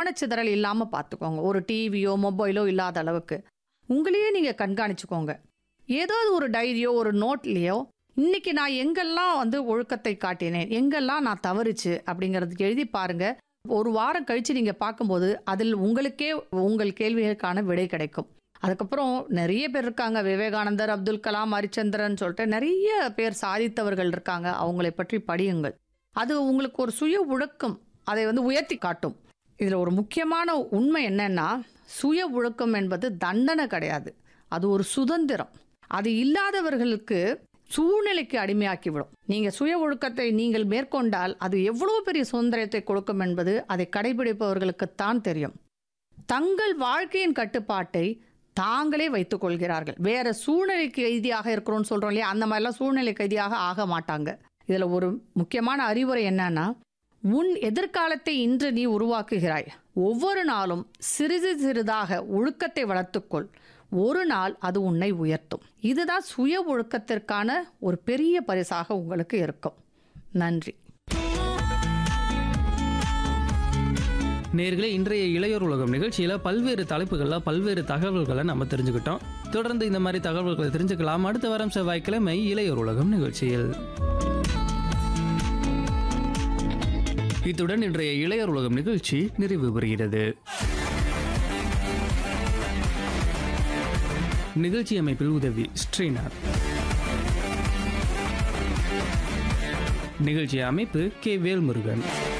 கவனச்சிதறல் இல்லாம பார்த்துக்கோங்க ஒரு டிவியோ மொபைலோ இல்லாத அளவுக்கு உங்களையே நீங்க கண்காணிச்சுக்கோங்க ஏதாவது ஒரு டைரியோ ஒரு நோட்லேயோ இன்னைக்கு நான் எங்கெல்லாம் வந்து ஒழுக்கத்தை காட்டினேன் எங்கெல்லாம் நான் தவறுச்சு அப்படிங்கறது எழுதி பாருங்க ஒரு வாரம் கழிச்சு நீங்க பார்க்கும்போது அதில் உங்களுக்கே உங்கள் கேள்விகளுக்கான விடை கிடைக்கும் அதுக்கப்புறம் நிறைய பேர் இருக்காங்க விவேகானந்தர் அப்துல் கலாம் ஹரிச்சந்திரன் சொல்லிட்டு நிறைய பேர் சாதித்தவர்கள் இருக்காங்க அவங்களை பற்றி படியுங்கள் அது உங்களுக்கு ஒரு சுய ஒழுக்கம் அதை வந்து உயர்த்தி காட்டும் இதில் ஒரு முக்கியமான உண்மை என்னன்னா சுய ஒழுக்கம் என்பது தண்டனை கிடையாது அது ஒரு சுதந்திரம் அது இல்லாதவர்களுக்கு சூழ்நிலைக்கு அடிமையாக்கிவிடும் நீங்க சுய ஒழுக்கத்தை நீங்கள் மேற்கொண்டால் அது எவ்வளவு பெரிய சுதந்திரத்தை கொடுக்கும் என்பது அதை கடைபிடிப்பவர்களுக்குத்தான் தெரியும் தங்கள் வாழ்க்கையின் கட்டுப்பாட்டை தாங்களே வைத்துக் கொள்கிறார்கள் வேற சூழ்நிலை கைதியாக இருக்கிறோம்னு சொல்றோம் இல்லையா அந்த மாதிரிலாம் சூழ்நிலை கைதியாக ஆக மாட்டாங்க இதுல ஒரு முக்கியமான அறிவுரை என்னன்னா உன் எதிர்காலத்தை இன்று நீ உருவாக்குகிறாய் ஒவ்வொரு நாளும் சிறிது சிறிதாக ஒழுக்கத்தை வளர்த்துக்கொள் ஒரு நாள் அது உன்னை உயர்த்தும் இதுதான் சுய ஒழுக்கத்திற்கான ஒரு பெரிய பரிசாக உங்களுக்கு இருக்கும் நன்றி நேர்களே இன்றைய இளையோர் உலகம் நிகழ்ச்சியில் பல்வேறு தலைப்புகளில் பல்வேறு தகவல்களை நம்ம தெரிஞ்சுக்கிட்டோம் தொடர்ந்து இந்த மாதிரி தகவல்களை தெரிஞ்சுக்கலாம் அடுத்த வாரம் செவ்வாய்க்கிழமை இளையோர் உலகம் நிகழ்ச்சியில் இத்துடன் இன்றைய இளையோர் உலகம் நிகழ்ச்சி நிறைவு பெறுகிறது நிகழ்ச்சி அமைப்பில் உதவி ஸ்ரீநாத் நிகழ்ச்சி அமைப்பு கே வேல்முருகன்